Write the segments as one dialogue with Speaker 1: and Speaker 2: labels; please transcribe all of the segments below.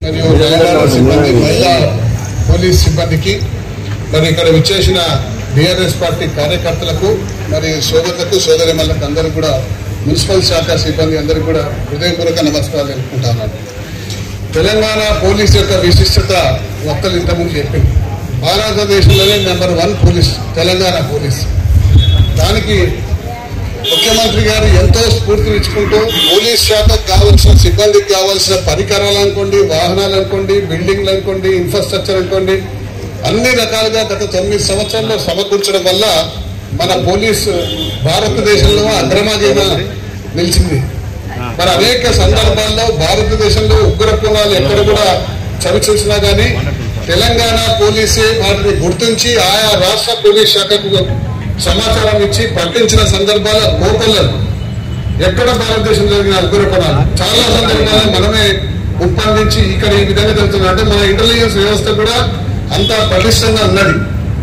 Speaker 1: మరియు తెలంగాణ సిబ్బంది మహిళా పోలీస్ సిబ్బందికి మరి ఇక్కడ విచ్చేసిన బీఆర్ఎస్ పార్టీ కార్యకర్తలకు మరి సోదరులకు సోదరిమల్లకు అందరూ కూడా మున్సిపల్ శాఖ సిబ్బంది అందరికీ కూడా హృదయపూర్వక నమస్కారాలు తెలుపుకుంటున్నాను తెలంగాణ పోలీస్ యొక్క విశిష్టత ఒక్కరు ఇంతకుముందు చెప్పింది భారతదేశంలోనే number one police Telangana police దానికి ముఖ్యమంత్రి గారు ఎంతో స్ఫూర్తినిచ్చుకుంటూ పోలీస్ శాఖకు కావాల్సిన సిబ్బందికి కావాల్సిన పరికరాలు అనుకోండి వాహనాలు అనుకోండి బిల్డింగ్లు అనుకోండి ఇన్ఫ్రాస్ట్రక్చర్ అనుకోండి అన్ని రకాలుగా గత తొమ్మిది సంవత్సరాల్లో సమకూర్చడం వల్ల మన పోలీస్ భారతదేశంలో అగ్రమాజీన నిలిచింది మరి అనేక సందర్భాల్లో భారతదేశంలో ఉగ్ర కులాలు ఎక్కడ కూడా చవి చూసినా గానీ తెలంగాణ పోలీసే వాటిని గుర్తించి ఆయా రాష్ట్ర పోలీస్ శాఖకు సమాచారం ఇచ్చి పట్టించిన సందర్భాల కోపల్లలు ఎక్కడ భారతదేశం జరిగిన ఉగ్ర కులాలు చాలా సందర్భాల్లో మనమే ఉత్పాదించి ఇక్కడ ఈ విధంగా జరుగుతుంది అంటే మన ఇంటెలిజెన్స్ వ్యవస్థ కూడా అంత పటిష్టంగా ఉన్నది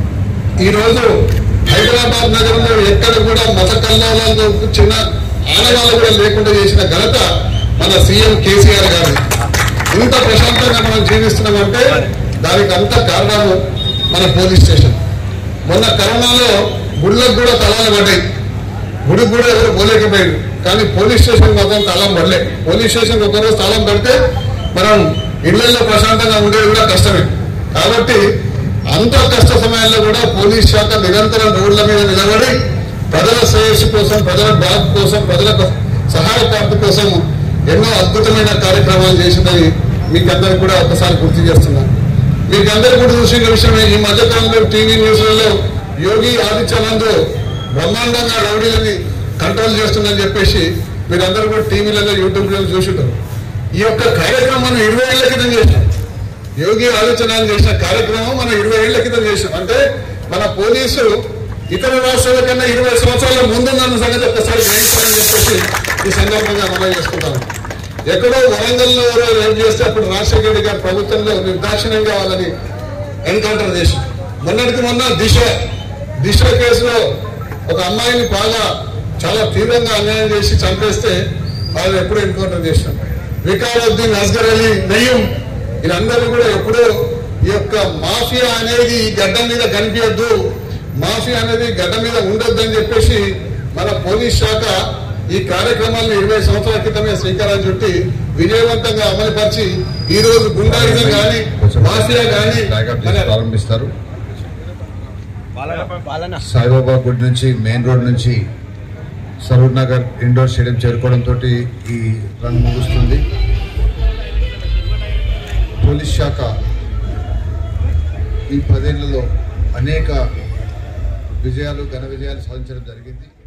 Speaker 1: ఈ రోజు హైదరాబాద్ నగరంలో ఎక్కడ కూడా మత కల్లోలాలతో చిన్న ఆనవాళ్ళు కూడా లేకుండా చేసిన ఘనత మన సీఎం కేసీఆర్ గారు ఇంత ప్రశాంతంగా మనం జీవిస్తున్నామంటే దానికి అంత కారణము మన పోలీస్ స్టేషన్ మొన్న కరోనాలో గుళ్ళకు కూడా తలాలు పడ్డాయి గుడికి కూడా ఎవరు పోలేకపోయారు కానీ పోలీస్ స్టేషన్ మాత్రం తాళం పడలే పోలీస్ స్టేషన్ ఒకరోజు తాళం పడితే మనం ఇళ్లలో ప్రశాంతంగా ఉండేది కూడా కష్టమే కాబట్టి అంత కష్ట సమయాల్లో కూడా పోలీస్ శాఖ నిరంతరం రోడ్ల మీద నిలబడి ప్రజల శ్రేయస్సు కోసం ప్రజల బాధ కోసం ప్రజలకు సహాయ ప్రాప్తి కోసం ఎన్నో అద్భుతమైన కార్యక్రమాలు చేసిందని మీకు అందరికి కూడా ఒకసారి గుర్తు చేస్తున్నాను మీకు అందరు కూడా చూసిన విషయమే ఈ మధ్యకాలంలో టీవీ న్యూస్లలో యోగి ఆదిత్యానంద్ బ్రహ్మాండంగా రౌడీలని కంట్రోల్ చేస్తుందని చెప్పేసి మీరందరూ కూడా టీవీలలో యూట్యూబ్లో చూసుంటారు ఈ యొక్క కార్యక్రమాన్ని ఇరవై ఏళ్ల క్రితం చేశాం యోగి ఆలోచనలు చేసిన కార్యక్రమం మనం ఇరవై ఏళ్ల క్రితం చేసాం అంటే మన పోలీసు ఇతర రాష్ట్రాల కన్నా ఇరవై సంవత్సరాల ముందున్న సంగతి ఒక్కసారి గ్రహించాలని చెప్పేసి ఈ సందర్భంగా మనం చేసుకుంటాం ఎక్కడో వరంగల్లో ఎవరో రేపు చేస్తే అప్పుడు రాజశేఖర రెడ్డి గారి ప్రభుత్వంలో నిర్దాక్షిణ్యంగా వాళ్ళని ఎన్కౌంటర్ చేసి మొన్నటికి మొన్న దిశ దిశ కేసులో ఒక అమ్మాయిని బాగా చాలా తీవ్రంగా అన్యాయం చేసి చంపేస్తే వాళ్ళు ఎప్పుడూ ఎన్కౌంటర్ చేసినాం వికారుద్దీన్ అస్గర్ అలీ నయ్యం వీళ్ళందరూ కూడా ఎప్పుడూ ఈ యొక్క మాఫియా అనేది ఈ గడ్డ మీద కనిపించద్దు మాఫియా అనేది గడ్డ మీద ఉండొద్దని చెప్పేసి మన పోలీస్ శాఖ ఈ కార్యక్రమాలను ఇరవై సంవత్సరాల క్రితమే శ్రీకారం చుట్టి విజయవంతంగా అమలుపరిచి ఈ రోజు గుండాయిజం కానీ మాఫియా కానీ
Speaker 2: బ్యాకప్
Speaker 1: మన
Speaker 2: చేసి ప్రారంభిస్తారు సాయిబాబా గుడి నుంచి మెయిన్ రోడ్ నుంచి సరూర్ నగర్ ఇండోర్ స్టేడియం చేరుకోవడంతో ఈ రన్ ముగుస్తుంది పోలీస్ శాఖ ఈ పదేళ్లలో అనేక విజయాలు ఘన విజయాలు సాధించడం జరిగింది